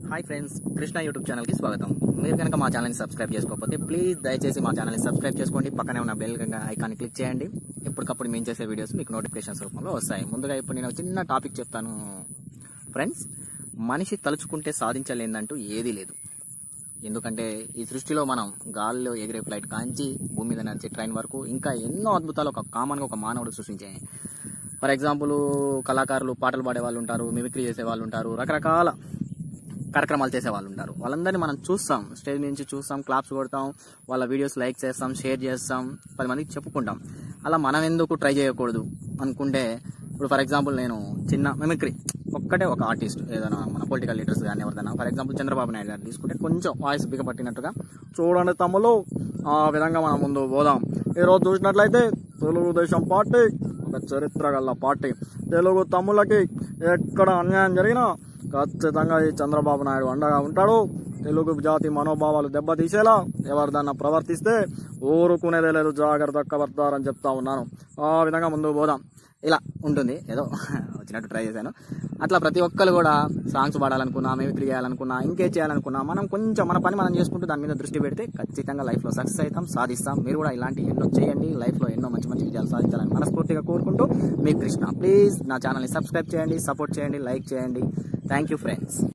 hi friends Krishna YouTube ఛానల్కి స్వాగతం మీరు కనుక మా ఛానల్ని సబ్స్క్రైబ్ చేసుకోకపోతే ప్లీజ్ దయచేసి మా ఛానల్ని సబ్స్క్రైబ్ చేసుకోండి పక్కనే ఉన్న బెల్ ఐకాన్ని క్లిక్ చేయండి ఎప్పటికప్పుడు మేము చేసే వీడియోస్ మీకు నోటిఫికేషన్స్ రూపంలో వస్తాయి ముందుగా ఇప్పుడు నేను ఒక చిన్న టాపిక్ చెప్తాను ఫ్రెండ్స్ మనిషి తలుచుకుంటే సాధించలేదంటూ ఏదీ లేదు ఎందుకంటే ఈ సృష్టిలో మనం గాల్లో ఎగిరే ఫ్లైట్ కాంచి భూమి మీద నడిచే ట్రైన్ వరకు ఇంకా ఎన్నో అద్భుతాలు ఒక కామన్గా ఒక మానవుడు సృష్టించాయి ఫర్ ఎగ్జాంపుల్ కళాకారులు పాటలు పాడే వాళ్ళు ఉంటారు మిమిక్రీ చేసే వాళ్ళు ఉంటారు రకరకాల కార్యక్రమాలు చేసే వాళ్ళు ఉంటారు వాళ్ళందరినీ మనం చూస్తాం స్టేజ్ నుంచి చూస్తాం క్లాప్స్ కొడతాం వాళ్ళ వీడియోస్ లైక్ చేస్తాం షేర్ చేస్తాం పది మందికి చెప్పుకుంటాం అలా మనం ఎందుకు ట్రై చేయకూడదు అనుకుంటే ఇప్పుడు ఫర్ ఎగ్జాంపుల్ నేను చిన్న మిమిక్రీ ఒక్కటే ఒక ఆర్టిస్ట్ ఏదైనా మన పొలిటికల్ లీడర్స్ కానీ ఎవరిదైనా ఫర్ ఎగ్జాంపుల్ చంద్రబాబు నాయుడు గారు తీసుకుంటే కొంచెం వాయిస్ బిగపట్టినట్టుగా చూడండి తమ్ముళ్ళు ఆ విధంగా మనం ముందు పోదాం ఈరోజు చూసినట్లయితే తెలుగుదేశం పార్టీ ఒక చరిత్ర గల పార్టీ తెలుగు తమ్ముళ్ళకి ఎక్కడ అన్యాయం జరిగినా ఖచ్చితంగా ఈ చంద్రబాబు నాయుడు అండగా ఉంటాడు తెలుగు జాతి మనోభావాలు దెబ్బతీసేలా ఎవరిదన్నా ప్రవర్తిస్తే ఊరుకునేదే లేదు జాగ్రత్త కబర్దారని చెప్తా ఉన్నాను ఆ విధంగా ముందుకు పోదాం ఇలా ఉంటుంది ఏదో వచ్చినట్టు ట్రై చేశాను అట్లా ప్రతి ఒక్కరు కూడా సాంగ్స్ పాడాలనుకున్నా మిమిక్రీ చేయాలనుకున్నా ఇంకే చేయాలనుకున్నా మనం కొంచెం మన పని మనం చేసుకుంటూ దాని మీద దృష్టి పెడితే ఖచ్చితంగా లైఫ్లో సక్సెస్ అవుతాం సాధిస్తాం మీరు కూడా ఇలాంటి ఎన్నో చేయండి లైఫ్లో ఎన్నో మంచి మంచి విజయాలు సాధించాలని మనస్ఫూర్తిగా కోరుకుంటూ మీ కృష్ణ ప్లీజ్ నా ఛానల్ని సబ్స్క్రైబ్ చేయండి సపోర్ట్ చేయండి లైక్ చేయండి థ్యాంక్ యూ ఫ్రెండ్స్